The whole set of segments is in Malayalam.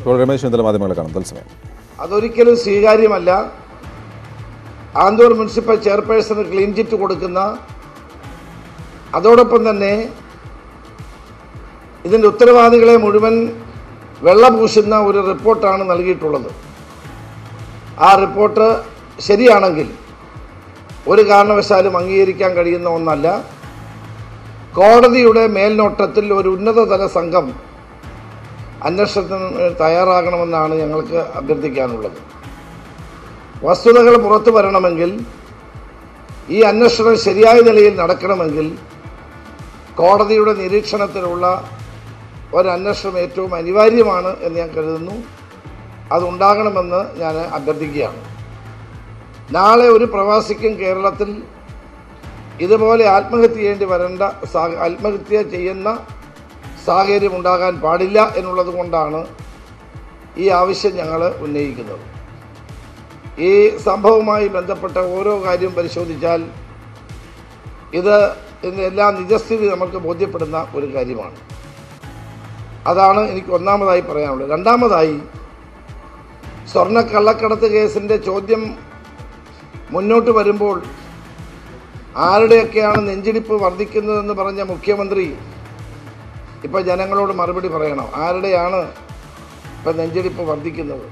ഇപ്പോൾ രമേശ് ചെന്നിത്തല മാധ്യമങ്ങളെ കാണും തത്സമയം അതൊരിക്കലും സ്വീകാര്യമല്ല Anthoor municipal chairperson clean chit കൊടുക്കുന്ന അതോടൊപ്പം തന്നെ ഇതിൻ്റെ ഉത്തരവാദികളെ മുഴുവൻ വെള്ളപൂശുന്ന ഒരു റിപ്പോർട്ടാണ് നൽകിയിട്ടുള്ളത് ആ റിപ്പോർട്ട് ശരിയാണെങ്കിൽ ഒരു കാരണവശാലും അംഗീകരിക്കാൻ കഴിയുന്ന ഒന്നല്ല കോടതിയുടെ മേൽനോട്ടത്തിൽ ഒരു ഉന്നതതല സംഘം അന്വേഷണത്തിന് തയ്യാറാകണമെന്നാണ് ഞങ്ങൾക്ക് അഭ്യർത്ഥിക്കാനുള്ളത് വസ്തുതകൾ പുറത്തു വരണമെങ്കിൽ ഈ അന്വേഷണം ശരിയായ നിലയിൽ നടക്കണമെങ്കിൽ കോടതിയുടെ നിരീക്ഷണത്തിലുള്ള ഒരന്വേഷണം ഏറ്റവും അനിവാര്യമാണ് എന്ന് ഞാൻ കരുതുന്നു അതുണ്ടാകണമെന്ന് ഞാൻ അഭ്യർത്ഥിക്കുകയാണ് നാളെ ഒരു പ്രവാസിക്കും കേരളത്തിൽ ഇതുപോലെ ആത്മഹത്യ ചെയ്യേണ്ടി വരേണ്ട സാ ആത്മഹത്യ ചെയ്യുന്ന സാഹചര്യം ഉണ്ടാകാൻ പാടില്ല എന്നുള്ളത് കൊണ്ടാണ് ഈ ആവശ്യം ഞങ്ങൾ ഉന്നയിക്കുന്നത് ഈ സംഭവവുമായി ബന്ധപ്പെട്ട ഓരോ കാര്യം പരിശോധിച്ചാൽ ഇത് ഇതിൻ്റെ എല്ലാ നിജസ്ഥിതി നമുക്ക് ബോധ്യപ്പെടുന്ന ഒരു കാര്യമാണ് അതാണ് എനിക്ക് ഒന്നാമതായി പറയാനുള്ളത് രണ്ടാമതായി സ്വർണ്ണ കള്ളക്കടത്ത് കേസിൻ്റെ ചോദ്യം മുന്നോട്ട് വരുമ്പോൾ ആരുടെയൊക്കെയാണ് നെഞ്ചിടിപ്പ് വർദ്ധിക്കുന്നതെന്ന് പറഞ്ഞ മുഖ്യമന്ത്രി ഇപ്പം ജനങ്ങളോട് മറുപടി പറയണം ആരുടെയാണ് ഇപ്പം നെഞ്ചിടിപ്പ് വർദ്ധിക്കുന്നത്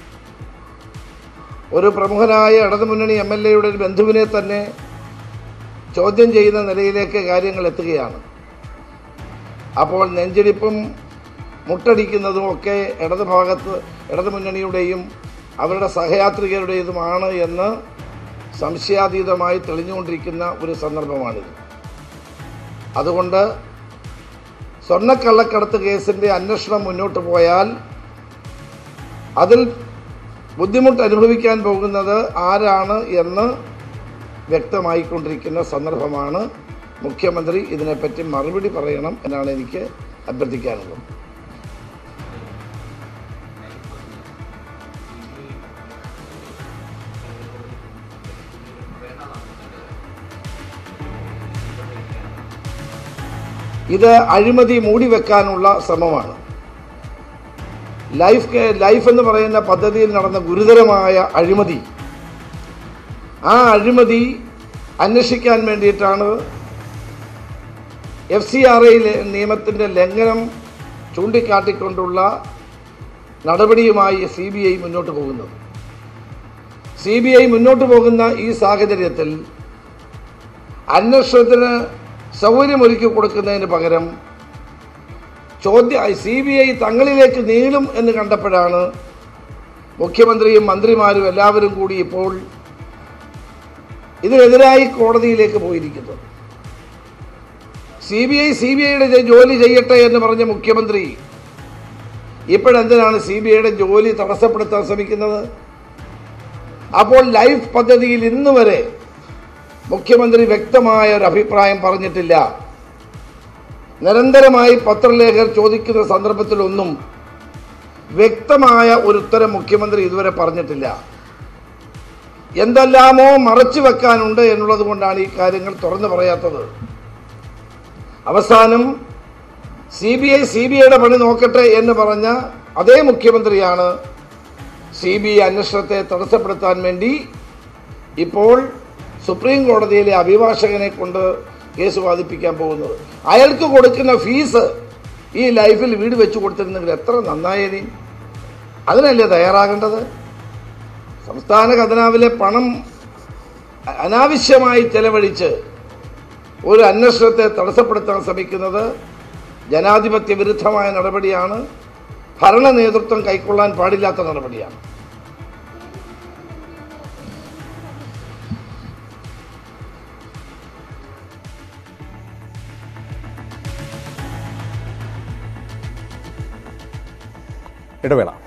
ഒരു പ്രമുഖനായ ഇടതുമുന്നണി എം എൽ എയുടെ ഒരു ബന്ധുവിനെ തന്നെ ചോദ്യം ചെയ്യുന്ന നിലയിലേക്ക് കാര്യങ്ങൾ എത്തുകയാണ് അപ്പോൾ നെഞ്ചിടിപ്പും മുട്ടടിക്കുന്നതും ഒക്കെ ഇടത് ഭാഗത്ത് ഇടതു മുന്നണിയുടെയും അവരുടെ സഹയാത്രികരുടേതുമാണ് എന്ന് സംശയാതീതമായി തെളിഞ്ഞുകൊണ്ടിരിക്കുന്ന ഒരു സന്ദർഭമാണിത് അതുകൊണ്ട് സ്വർണ്ണക്കള്ളക്കടത്ത് കേസിൻ്റെ അന്വേഷണം മുന്നോട്ട് പോയാൽ അതിൽ ബുദ്ധിമുട്ട് അനുഭവിക്കാൻ പോകുന്നത് ആരാണ് എന്ന് വ്യക്തമായിക്കൊണ്ടിരിക്കുന്ന സന്ദർഭമാണ് മുഖ്യമന്ത്രി ഇതിനെപ്പറ്റി മറുപടി പറയണം എന്നാണ് എനിക്ക് അഭ്യർത്ഥിക്കാനുള്ളത് ഇത് അഴിമതി മൂടിവെക്കാനുള്ള ശ്രമമാണ് ലൈഫ് കെ- ലൈഫ് എന്ന് പറയുന്ന പദ്ധതിയിൽ നടന്ന ഗുരുതരമായ അഴിമതി ആ അഴിമതി അന്വേഷിക്കാൻ വേണ്ടിയിട്ടാണ് എഫ് സി ആർ ഐ നിയമത്തിൻ്റെ ലംഘനം ചൂണ്ടിക്കാട്ടിക്കൊണ്ടുള്ള നടപടിയുമായി സി ബി ഐ മുന്നോട്ട് പോകുന്നത് സി ബി ഐ മുന്നോട്ട് പോകുന്ന ഈ സാഹചര്യത്തിൽ അന്വേഷണത്തിന് സൗകര്യമൊരുക്കി കൊടുക്കുന്നതിന് പകരം ചോദ്യ സി ബി ഐ തങ്ങളിലേക്ക് നീളും എന്ന് കണ്ടപ്പോഴാണ് മുഖ്യമന്ത്രിയും മന്ത്രിമാരും എല്ലാവരും കൂടി ഇപ്പോൾ ഇതിനെതിരായി കോടതിയിലേക്ക് പോയിരിക്കുന്നത് C B I C B ഐയുടെ ജോലി ചെയ്യട്ടെ എന്ന് പറഞ്ഞ മുഖ്യമന്ത്രി ഇപ്പോഴെന്തിനാണ് സി ബി ഐയുടെ ജോലി തടസ്സപ്പെടുത്താൻ ശ്രമിക്കുന്നത് അപ്പോൾ ലൈഫ് പദ്ധതിയിൽ ഇന്ന് വരെ മുഖ്യമന്ത്രി വ്യക്തമായ ഒരു അഭിപ്രായം പറഞ്ഞിട്ടില്ല നിരന്തരമായി പത്രലേഖകർ ചോദിക്കുന്ന സന്ദർഭത്തിലൊന്നും വ്യക്തമായ ഒരു ഉത്തരം മുഖ്യമന്ത്രി ഇതുവരെ പറഞ്ഞിട്ടില്ല എന്തെല്ലാമോ മറച്ചു വെക്കാനുണ്ട് എന്നുള്ളത് കൊണ്ടാണ് ഈ കാര്യങ്ങൾ തുറന്നു പറയാത്തത് അവസാനം C B I C B ഐയുടെ പണി നോക്കട്ടെ എന്ന് പറഞ്ഞ അതേ മുഖ്യമന്ത്രിയാണ് സി ബി ഐ അന്വേഷണത്തെ തടസ്സപ്പെടുത്താൻ വേണ്ടി ഇപ്പോൾ സുപ്രീം കോടതിയിലെ അഭിഭാഷകനെ കൊണ്ട് കേസ് വാദിപ്പിക്കാൻ പോകുന്നത് അയാൾക്ക് കൊടുക്കുന്ന ഫീസ് ഈ ലൈഫിൽ വീട് വെച്ച് കൊടുത്തിരുന്നെങ്കിൽ എത്ര നന്നായേനി അതിനല്ലേ തയ്യാറാകേണ്ടത് സംസ്ഥാന ഖജനാവിലെ പണം അനാവശ്യമായി ചെലവഴിച്ച് ഒരു അന്വേഷണത്തെ തടസ്സപ്പെടുത്താൻ ശ്രമിക്കുന്നത് ജനാധിപത്യ വിരുദ്ധമായ നടപടിയാണ് ഭരണ നേതൃത്വം കൈക്കൊള്ളാൻ പാടില്ലാത്ത നടപടിയാണ് ഇടവേള